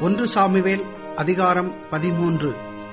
ஒன்று சாமுவேல் அதிகாரம் பதிமூன்று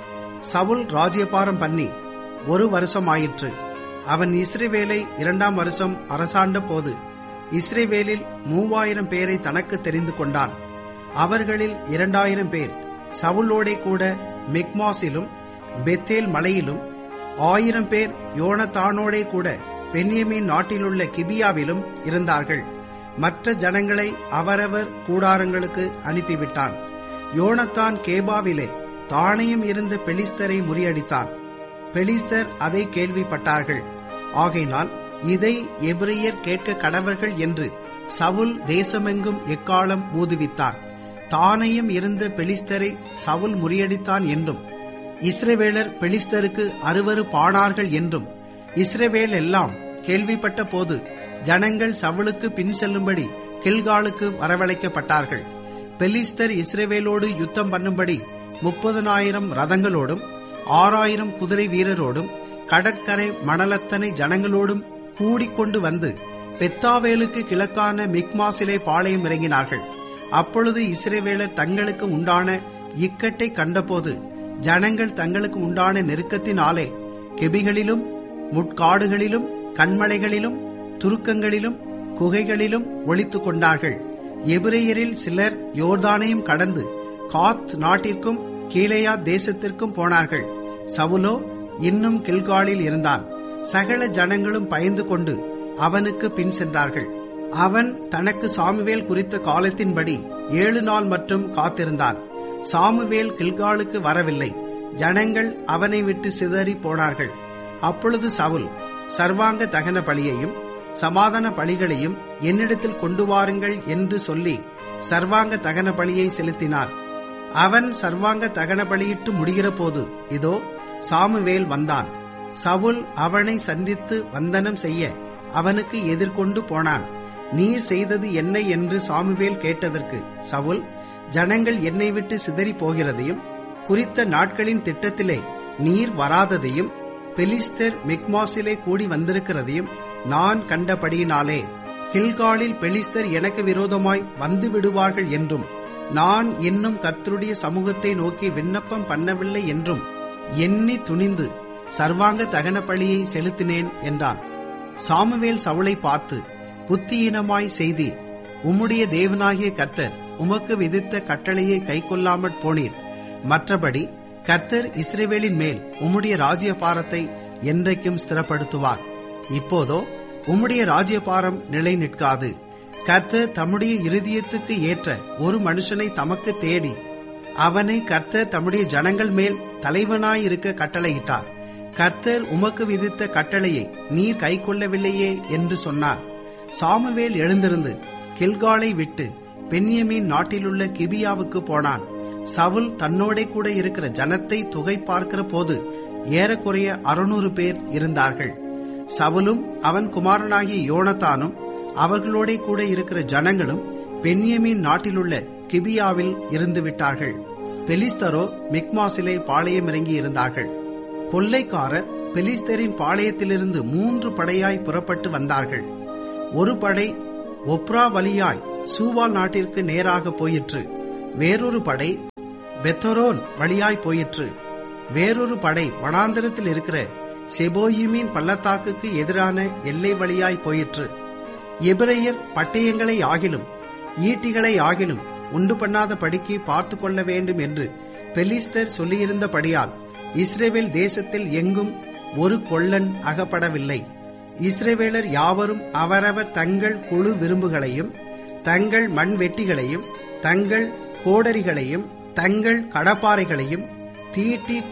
சவுல் ராஜ்யபாரம் பண்ணி ஒரு வருஷம் ஆயிற்று அவன் இஸ்ரேவேலை இரண்டாம் வருஷம் அரசாண்ட போது இஸ்ரேவேலில் மூவாயிரம் பேரை தனக்கு தெரிந்து கொண்டான் அவர்களில் இரண்டாயிரம் பேர் சவுலோடே கூட மிக்மாஸிலும் பெத்தேல் மலையிலும் ஆயிரம் பேர் யோனத்தானோடே கூட பென்யமீன் நாட்டிலுள்ள கிபியாவிலும் இருந்தார்கள் மற்ற ஜனங்களை அவரவர் கூடாரங்களுக்கு அனுப்பிவிட்டான் யோனத்தான் கேபாவிலே தானையும் இருந்த பெலிஸ்தரை முறியடித்தான் பெலிஸ்தர் அதை கேள்விப்பட்டார்கள் ஆகையினால் இதை எபிரியர் கேட்க கடவர்கள் என்று சவுல் தேசமெங்கும் எக்காலம் ஊதுவித்தார் தானையும் இருந்த பெலிஸ்தரை சவுல் முறியடித்தான் என்றும் இஸ்ரவேலர் பெலிஸ்தருக்கு அறுவரு பானார்கள் என்றும் இஸ்ரவேல் எல்லாம் கேள்விப்பட்ட போது ஜனங்கள் சவுலுக்கு பின் செல்லும்படி கில்காலுக்கு வரவழைக்கப்பட்டார்கள் பெலிஸ்தர் இஸ்ரவேலோடு யுத்தம் பண்ணும்படி முப்பதனாயிரம் ரதங்களோடும் ஆறாயிரம் குதிரை வீரரோடும் கடற்கரை மணலத்தனை ஜனங்களோடும் கூடிக்கொண்டு வந்து பெத்தாவேலுக்கு கிழக்கான மிக்மாசிலே பாளையம் இறங்கினார்கள் அப்பொழுது இஸ்ரேவேலர் தங்களுக்கு உண்டான இக்கட்டை கண்டபோது ஜனங்கள் தங்களுக்கு உண்டான நெருக்கத்தினாலே கெபிகளிலும் முட்காடுகளிலும் கண்மலைகளிலும் துருக்கங்களிலும் குகைகளிலும் ஒளித்துக் கொண்டார்கள் எபிரேயரில் சிலர் யோர்தானையும் கடந்து காத் நாட்டிற்கும் கீழையா தேசத்திற்கும் போனார்கள் சவுலோ இன்னும் கில்காலில் இருந்தான் சகல ஜனங்களும் பயந்து கொண்டு அவனுக்கு பின் சென்றார்கள் அவன் தனக்கு சாமுவேல் குறித்த காலத்தின்படி ஏழு நாள் மட்டும் காத்திருந்தான் சாமுவேல் கில்காலுக்கு வரவில்லை ஜனங்கள் அவனை விட்டு சிதறி போனார்கள் அப்பொழுது சவுல் சர்வாங்க தகன பலியையும் சமாதான பலிகளையும் என்னிடத்தில் கொண்டு வாருங்கள் என்று சொல்லி சர்வாங்க தகன பலியை செலுத்தினார் அவன் சர்வாங்க தகன பலியிட்டு முடிகிற போது இதோ சாமுவேல் வந்தான் சவுல் அவனை சந்தித்து வந்தனம் செய்ய அவனுக்கு எதிர்கொண்டு போனான் நீர் செய்தது என்ன என்று சாமுவேல் கேட்டதற்கு சவுல் ஜனங்கள் என்னை விட்டு சிதறி போகிறதையும் குறித்த நாட்களின் திட்டத்திலே நீர் வராததையும் பெலிஸ்தர் மிக்மாஸிலே கூடி வந்திருக்கிறதையும் நான் கண்டபடியினாலே கில்காலில் பெலிஸ்தர் எனக்கு விரோதமாய் வந்து விடுவார்கள் என்றும் நான் இன்னும் கர்த்தருடைய சமூகத்தை நோக்கி விண்ணப்பம் பண்ணவில்லை என்றும் எண்ணி துணிந்து சர்வாங்க தகன பழியை செலுத்தினேன் என்றான் சாமுவேல் சவுளை பார்த்து புத்தியீனமாய் செய்தி உம்முடைய தேவனாகிய கர்த்தர் உமக்கு விதித்த கட்டளையை கைக்கொள்ளாமற் போனீர் மற்றபடி கர்த்தர் இஸ்ரேவேலின் மேல் உம்முடைய ராஜ்யபாரத்தை என்றைக்கும் ஸ்திரப்படுத்துவார் இப்போதோ உம்முடைய ராஜ்யபாரம் நிலை நிற்காது கர்த்தர் தம்முடைய இருதயத்துக்கு ஏற்ற ஒரு மனுஷனை தமக்கு தேடி அவனை கர்த்தர் தம்முடைய ஜனங்கள் மேல் தலைவனாயிருக்க கட்டளையிட்டார் கர்த்தர் உமக்கு விதித்த கட்டளையை நீர் கை கொள்ளவில்லையே என்று சொன்னார் சாமுவேல் எழுந்திருந்து கில்காலை விட்டு பென்யமீன் நாட்டிலுள்ள கிபியாவுக்கு போனான் சவுல் தன்னோடே கூட இருக்கிற ஜனத்தை தொகை பார்க்கிற போது ஏறக்குறைய அறுநூறு பேர் இருந்தார்கள் சவுலும் அவன் குமாரனாகிய யோனத்தானும் அவர்களோட கூட இருக்கிற ஜனங்களும் பென்யமீன் நாட்டிலுள்ள கிபியாவில் இருந்து விட்டார்கள் பெலிஸ்தரோ மிக்மாசிலே பாளையம் இறங்கி இருந்தார்கள் கொள்ளைக்காரர் பெலிஸ்தரின் பாளையத்திலிருந்து மூன்று படையாய் புறப்பட்டு வந்தார்கள் ஒரு படை ஒப்ரா வழியாய் சூவால் நாட்டிற்கு நேராக போயிற்று வேறொரு படை பெத்தரோன் வழியாய் போயிற்று வேறொரு படை வனாந்திரத்தில் இருக்கிற செபோயிமின் பள்ளத்தாக்குக்கு எதிரான எல்லை வழியாய் போயிற்று எபிரையர் பட்டயங்களை ஆகிலும் ஈட்டிகளை ஆகிலும் உண்டு பண்ணாத படிக்கு பார்த்து கொள்ள வேண்டும் என்று பெலிஸ்தர் சொல்லியிருந்தபடியால் இஸ்ரேவேல் தேசத்தில் எங்கும் ஒரு கொள்ளன் அகப்படவில்லை இஸ்ரேவேலர் யாவரும் அவரவர் தங்கள் குழு விரும்புகளையும் தங்கள் மண்வெட்டிகளையும் தங்கள் கோடரிகளையும் தங்கள் கடப்பாறைகளையும் தீட்டி